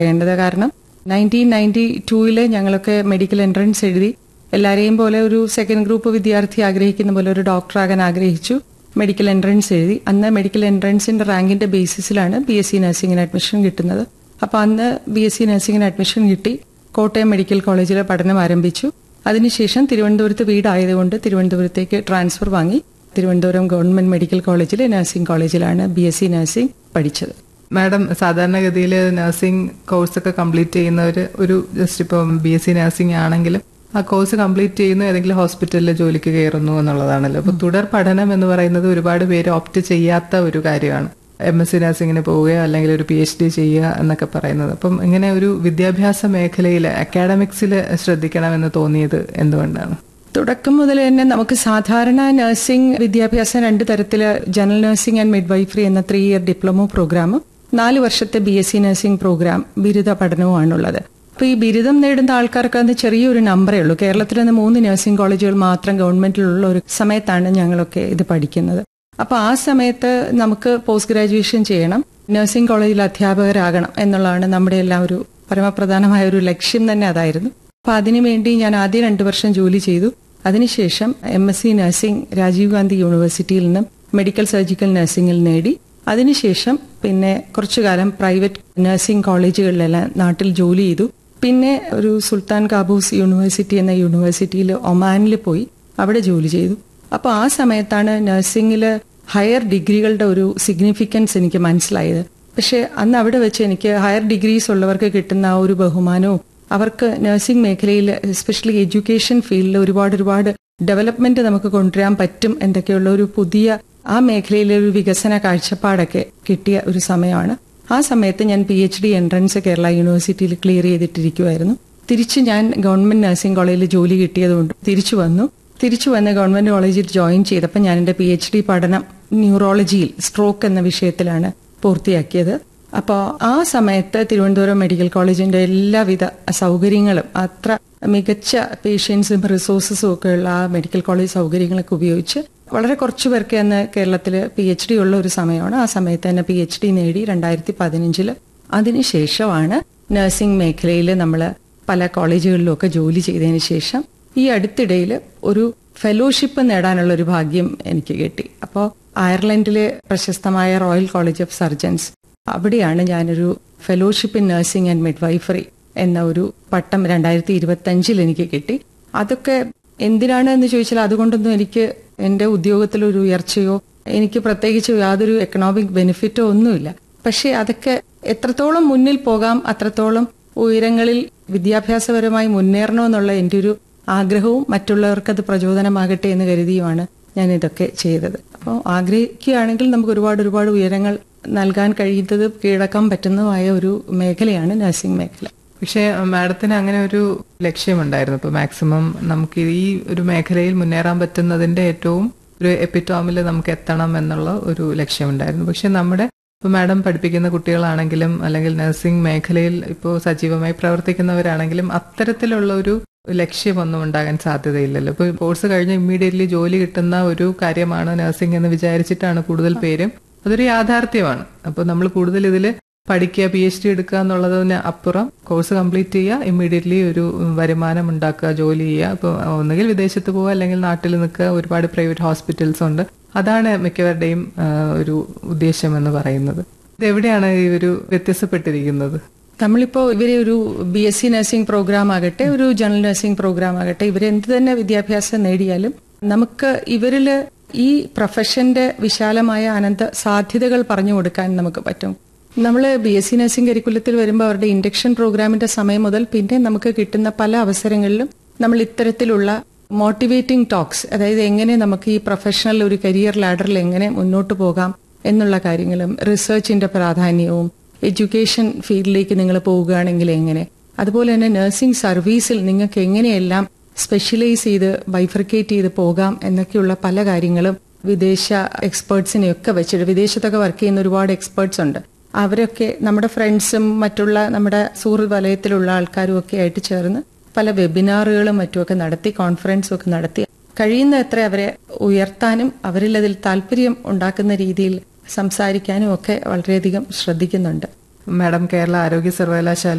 വേണ്ടത് കാരണം nineteen ninety ടൂവില് ഞങ്ങളൊക്കെ മെഡിക്കൽ എൻട്രൻസ് എഴുതി എല്ലാരെയും പോലെ ഒരു സെക്കൻഡ് ഗ്രൂപ്പ് വിദ്യാർത്ഥി ആഗ്രഹിക്കുന്ന പോലെ ഒരു ഡോക്ടറാകാൻ ആഗ്രഹിച്ചു മെഡിക്കൽ എൻട്രൻസ് എഴുതി അന്ന് മെഡിക്കൽ എൻട്രൻസിന്റെ റാങ്കിന്റെ ബേസിസിലാണ് ബി എസ് സി നഴ്സിംഗിന് അഡ്മിഷൻ കിട്ടുന്നത് അപ്പൊ അന്ന് ബി എസ് സി നഴ്സിംഗിന് അഡ്മിഷൻ കിട്ടി കോട്ടയം മെഡിക്കൽ കോളേജിൽ പഠനം ആരംഭിച്ചു അതിനുശേഷം തിരുവനന്തപുരത്ത് വീടായതുകൊണ്ട് തിരുവനന്തപുരത്തേക്ക് ട്രാൻസ്ഫർ വാങ്ങി തിരുവനന്തപുരം ഗവൺമെന്റ് മെഡിക്കൽ കോളേജിലെ നഴ്സിംഗ് കോളേജിലാണ് ബി എസ് സി നഴ്സിംഗ് പഠിച്ചത് മാഡം സാധാരണഗതിയിൽ നഴ്സിംഗ് കോഴ്സൊക്കെ കംപ്ലീറ്റ് ചെയ്യുന്നവർ ഒരു ജസ്റ്റ് ഇപ്പം ബി എസ് സി നഴ്സിംഗ് ആണെങ്കിലും ആ കോഴ്സ് കംപ്ലീറ്റ് ചെയ്യുന്നു ഏതെങ്കിലും ഹോസ്പിറ്റലിൽ ജോലിക്ക് കയറുന്നു എന്നുള്ളതാണല്ലോ അപ്പൊ തുടർ പഠനം എന്ന് പറയുന്നത് ഒരുപാട് പേര് ഓപ്റ്റ് ചെയ്യാത്ത ഒരു കാര്യമാണ് എം എസ് സി നഴ്സിംഗിന് പോവുകയോ അല്ലെങ്കിൽ ഒരു പി എച്ച് ഡി ചെയ്യുക എന്നൊക്കെ പറയുന്നത് അപ്പം ഇങ്ങനെ ഒരു വിദ്യാഭ്യാസ മേഖലയിൽ അക്കാഡമിക്സിൽ ശ്രദ്ധിക്കണമെന്ന് തോന്നിയത് എന്തുകൊണ്ടാണ് തുടക്കം മുതൽ തന്നെ നമുക്ക് സാധാരണ നഴ്സിംഗ് വിദ്യാഭ്യാസം രണ്ട് തരത്തില് ജനറൽ നഴ്സിംഗ് ആൻഡ് മിഡ്വൈഫറി എന്ന ത്രീ ഇയർ ഡിപ്ലോമ പ്രോഗ്രാമും നാല് വർഷത്തെ B S C nursing programme ബിരുദ പഠനവുമാണുള്ളത് അപ്പൊ ഈ ബിരുദം നേടുന്ന ആൾക്കാർക്ക് അന്ന് ചെറിയൊരു നമ്പറേ ഉള്ളൂ കേരളത്തിൽ നിന്ന് മൂന്ന് നഴ്സിംഗ് കോളേജുകൾ മാത്രം ഗവൺമെന്റിലുള്ള ഒരു സമയത്താണ് ഞങ്ങളൊക്കെ ഇത് പഠിക്കുന്നത് അപ്പൊ ആ സമയത്ത് നമുക്ക് പോസ്റ്റ് ഗ്രാജുവേഷൻ ചെയ്യണം നഴ്സിംഗ് കോളേജിൽ അധ്യാപകരാകണം എന്നുള്ളതാണ് നമ്മുടെ എല്ലാം ഒരു പരമപ്രധാനമായ ഒരു ലക്ഷ്യം തന്നെ അതായിരുന്നു അപ്പൊ അതിനുവേണ്ടി ഞാൻ ആദ്യം രണ്ടു വർഷം ജോലി ചെയ്തു അതിനുശേഷം M S C nursing Rajiv Gandhi യൂണിവേഴ്സിറ്റിയിൽ നിന്നും മെഡിക്കൽ സർജിക്കൽ നഴ്സിംഗിൽ നേടി അതിനുശേഷം പിന്നെ കുറച്ചു കാലം പ്രൈവറ്റ് നഴ്സിംഗ് കോളേജുകളിലെല്ലാം നാട്ടിൽ ജോലി ചെയ്തു പിന്നെ ഒരു സുൽത്താൻ കാബൂസ് യൂണിവേഴ്സിറ്റി എന്ന യൂണിവേഴ്സിറ്റിയിൽ ഒമാനിൽ പോയി അവിടെ ജോലി ചെയ്തു അപ്പൊ ആ സമയത്താണ് നഴ്സിംഗിൽ ഹയർ ഡിഗ്രികളുടെ ഒരു സിഗ്നിഫിക്കൻസ് എനിക്ക് മനസ്സിലായത് പക്ഷെ അന്ന് അവിടെ വെച്ച് എനിക്ക് ഹയർ ഡിഗ്രീസ് ഉള്ളവർക്ക് കിട്ടുന്ന ആ ഒരു ബഹുമാനവും അവർക്ക് നഴ്സിംഗ് മേഖലയിൽ എസ്പെഷ്യലി എഡ്യൂക്കേഷൻ ഫീൽഡിൽ ഒരുപാട് ഒരുപാട് ഡെവലപ്മെന്റ് നമുക്ക് കൊണ്ടുവരാൻ പറ്റും എന്തൊക്കെയുള്ള ഒരു പുതിയ ആ മേഖലയിലെ ഒരു വികസന കാഴ്ചപ്പാടൊക്കെ കിട്ടിയ ഒരു സമയമാണ് ആ സമയത്ത് ഞാൻ P H D entrance Kerala യൂണിവേഴ്സിറ്റിയിൽ ക്ലിയർ ചെയ്തിട്ടിരിക്കുമായിരുന്നു തിരിച്ച് ഞാൻ ഗവൺമെന്റ് നഴ്സിംഗ് കോളേജിൽ ജോലി കിട്ടിയതുകൊണ്ട് തിരിച്ചു വന്നു തിരിച്ചു വന്ന് ഗവൺമെന്റ് കോളേജിൽ ജോയിൻ ചെയ്തപ്പോൾ ഞാൻ എന്റെ പി എച്ച് ഡി പഠനം ന്യൂറോളജിയിൽ സ്ട്രോക്ക് എന്ന വിഷയത്തിലാണ് പൂർത്തിയാക്കിയത് അപ്പോൾ ആ സമയത്ത് തിരുവനന്തപുരം മെഡിക്കൽ കോളേജിന്റെ എല്ലാവിധ സൗകര്യങ്ങളും അത്ര മികച്ച പേഷ്യൻസും റിസോഴ്സസും ഒക്കെ ഉള്ള ആ മെഡിക്കൽ കോളേജ് സൗകര്യങ്ങളൊക്കെ ഉപയോഗിച്ച് വളരെ കുറച്ചു പേർക്ക് അന്ന് കേരളത്തിൽ പി എച്ച് ഡി ഉള്ള ഒരു സമയമാണ് ആ സമയത്ത് തന്നെ പി എച്ച് ഡി നേടി രണ്ടായിരത്തി പതിനഞ്ചില് അതിനുശേഷമാണ് നഴ്സിംഗ് മേഖലയിൽ നമ്മൾ പല കോളേജുകളിലും ഒക്കെ ജോലി ചെയ്തതിന് ശേഷം ഈ അടുത്തിടയിൽ ഒരു ഫെലോഷിപ്പ് നേടാനുള്ള ഒരു ഭാഗ്യം എനിക്ക് കിട്ടി അപ്പോൾ അയർലൻഡിലെ പ്രശസ്തമായ റോയൽ കോളേജ് ഓഫ് സർജൻസ് അവിടെയാണ് ഞാനൊരു fellowship in nursing and midwifery എന്ന ഒരു പട്ടം രണ്ടായിരത്തി ഇരുപത്തി അഞ്ചിൽ എനിക്ക് കിട്ടി അതൊക്കെ എന്തിനാണ് എന്ന് ചോദിച്ചാൽ അതുകൊണ്ടൊന്നും എനിക്ക് എന്റെ ഉദ്യോഗത്തിൽ ഒരു ഉയർച്ചയോ എനിക്ക് പ്രത്യേകിച്ച് യാതൊരു എക്കണോമിക് ബെനിഫിറ്റോ ഒന്നുമില്ല പക്ഷെ അതൊക്കെ എത്രത്തോളം മുന്നിൽ പോകാം അത്രത്തോളം ഉയരങ്ങളിൽ വിദ്യാഭ്യാസപരമായി മുന്നേറണമെന്നുള്ള എൻ്റെ ഒരു ആഗ്രഹവും മറ്റുള്ളവർക്ക് അത് പ്രചോദനമാകട്ടെ എന്ന് കരുതിയുമാണ് ഞാൻ ഇതൊക്കെ ചെയ്തത് അപ്പോൾ ആഗ്രഹിക്കുകയാണെങ്കിൽ നമുക്ക് ഒരുപാട് ഒരുപാട് ഉയരങ്ങൾ നൽകാൻ കഴിയുന്നത് കീഴടക്കാൻ പറ്റുന്നതുമായ ഒരു മേഖലയാണ് നഴ്സിംഗ് മേഖല പക്ഷേ മാഡത്തിന് അങ്ങനെ ഒരു ലക്ഷ്യമുണ്ടായിരുന്നു ഇപ്പൊ മാക്സിമം നമുക്ക് ഈ ഒരു മേഖലയിൽ മുന്നേറാൻ പറ്റുന്നതിന്റെ ഏറ്റവും ഒരു എപ്പിറ്റോമിൽ നമുക്ക് എത്തണം എന്നുള്ള ഒരു ലക്ഷ്യമുണ്ടായിരുന്നു പക്ഷെ നമ്മുടെ ഇപ്പൊ മാഡം പഠിപ്പിക്കുന്ന കുട്ടികളാണെങ്കിലും അല്ലെങ്കിൽ നഴ്സിംഗ് മേഖലയിൽ ഇപ്പോൾ സജീവമായി പ്രവർത്തിക്കുന്നവരാണെങ്കിലും അത്തരത്തിലുള്ള ഒരു ലക്ഷ്യമൊന്നും ഉണ്ടാകാൻ സാധ്യതയില്ലല്ലോ ഇപ്പൊ കോഴ്സ് കഴിഞ്ഞ് ഇമ്മീഡിയറ്റ്ലി ജോലി കിട്ടുന്ന ഒരു കാര്യമാണ് നഴ്സിംഗ് എന്ന് വിചാരിച്ചിട്ടാണ് കൂടുതൽ പേരും അതൊരു യാഥാർത്ഥ്യമാണ് അപ്പോൾ നമ്മൾ കൂടുതൽ ഇതിൽ പഠിക്കുക പി എച്ച് ഡി എടുക്കുക എന്നുള്ളതിന് അപ്പുറം കോഴ്സ് കംപ്ലീറ്റ് ചെയ്യുക ഇമ്മീഡിയറ്റ്ലി ഒരു വരുമാനം ഉണ്ടാക്കുക ജോലി ചെയ്യുക ഇപ്പോൾ ഒന്നുകിൽ വിദേശത്ത് പോവുക അല്ലെങ്കിൽ നാട്ടിൽ നിൽക്കുക ഒരുപാട് പ്രൈവറ്റ് ഹോസ്പിറ്റൽസ് ഉണ്ട് അതാണ് മിക്കവരുടെയും ഒരു ഉദ്ദേശം എന്ന് പറയുന്നത് ഇത് എവിടെയാണ് ഈ ഒരു വ്യത്യസ്തപ്പെട്ടിരിക്കുന്നത് നമ്മളിപ്പോ ഇവരെ ഒരു B S C nursing programme ആകട്ടെ ഒരു ജനറൽ നഴ്സിംഗ് പ്രോഗ്രാം ആകട്ടെ ഇവരെ എന്ത് തന്നെ വിദ്യാഭ്യാസം നേടിയാലും നമുക്ക് ഇവരില് ഈ പ്രൊഫഷന്റെ വിശാലമായ അനന്ത സാധ്യതകൾ പറഞ്ഞു കൊടുക്കാൻ നമുക്ക് പറ്റും നമ്മൾ ബി എസ് സി നഴ്സിംഗ് കരിക്കുലത്തിൽ വരുമ്പോൾ അവരുടെ ഇൻഡക്ഷൻ പ്രോഗ്രാമിന്റെ സമയം മുതൽ പിന്നെ നമുക്ക് കിട്ടുന്ന പല അവസരങ്ങളിലും നമ്മൾ ഇത്തരത്തിലുള്ള മോട്ടിവേറ്റിംഗ് ടോക്സ് അതായത് എങ്ങനെ നമുക്ക് ഈ പ്രൊഫഷണൽ ഒരു കരിയർ ലാഡറിൽ എങ്ങനെ മുന്നോട്ട് പോകാം എന്നുള്ള കാര്യങ്ങളും റിസർച്ചിന്റെ പ്രാധാന്യവും എഡ്യൂക്കേഷൻ ഫീൽഡിലേക്ക് നിങ്ങൾ പോവുകയാണെങ്കിൽ എങ്ങനെ അതുപോലെ തന്നെ നഴ്സിംഗ് സർവീസിൽ നിങ്ങൾക്ക് എങ്ങനെയെല്ലാം സ്പെഷ്യലൈസ് ചെയ്ത് ബൈഫർക്കേറ്റ് ചെയ്ത് പോകാം എന്നൊക്കെയുള്ള പല കാര്യങ്ങളും വിദേശ എക്സ്പേർട്സിനെയൊക്കെ വെച്ചിട്ട് വിദേശത്തൊക്കെ വർക്ക് ചെയ്യുന്ന ഒരുപാട് എക്സ്പേർട്സ് ഉണ്ട് അവരൊക്കെ നമ്മുടെ ഫ്രണ്ട്സും മറ്റുള്ള നമ്മുടെ സുഹൃത്ത് വലയത്തിലുള്ള ആൾക്കാരും ഒക്കെ ആയിട്ട് ചേർന്ന് പല വെബിനാറുകളും മറ്റുമൊക്കെ നടത്തി കോൺഫറൻസും ഒക്കെ നടത്തി കഴിയുന്ന എത്ര അവരെ ഉയർത്താനും അവരിൽ അതിൽ താല്പര്യം ഉണ്ടാക്കുന്ന രീതിയിൽ സംസാരിക്കാനും ഒക്കെ വളരെയധികം ശ്രദ്ധിക്കുന്നുണ്ട് മാഡം കേരള ആരോഗ്യ സർവകലാശാല